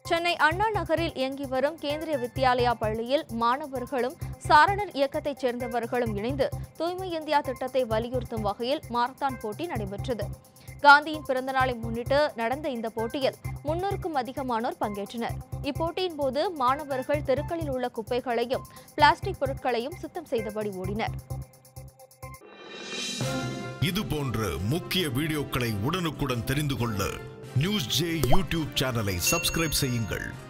சென்னை அண்ணா நகரில் இயங்கி வரும் கேந்திரிய வித்யாலயா பள்ளியில் மாணவர்களும் சாரணர் இயக்கத்தைச் சேர்ந்தவர்களும் இணைந்து தூய்மை இந்தியா திட்டத்தை வலியுறுத்தும் வகையில் மாரத்தான் போட்டி நடைபெற்றது காந்தியின் பிறந்தநாளை முன்னிட்டு நடந்த இந்த போட்டியில் முன்னூறுக்கும் அதிகமானோர் பங்கேற்றனர் இப்போட்டியின் போது மாணவர்கள் தெருக்களில் உள்ள குப்பைகளையும் பிளாஸ்டிக் பொருட்களையும் சுத்தம் செய்தபடி ஓடினர் இது போன்ற முக்கிய வீடியோக்களை உடனுக்குடன் தெரிந்து கொள்ள நியூஸ் ஜே யூடியூப் சேனலை சப்ஸ்கிரைப் செய்யுங்கள்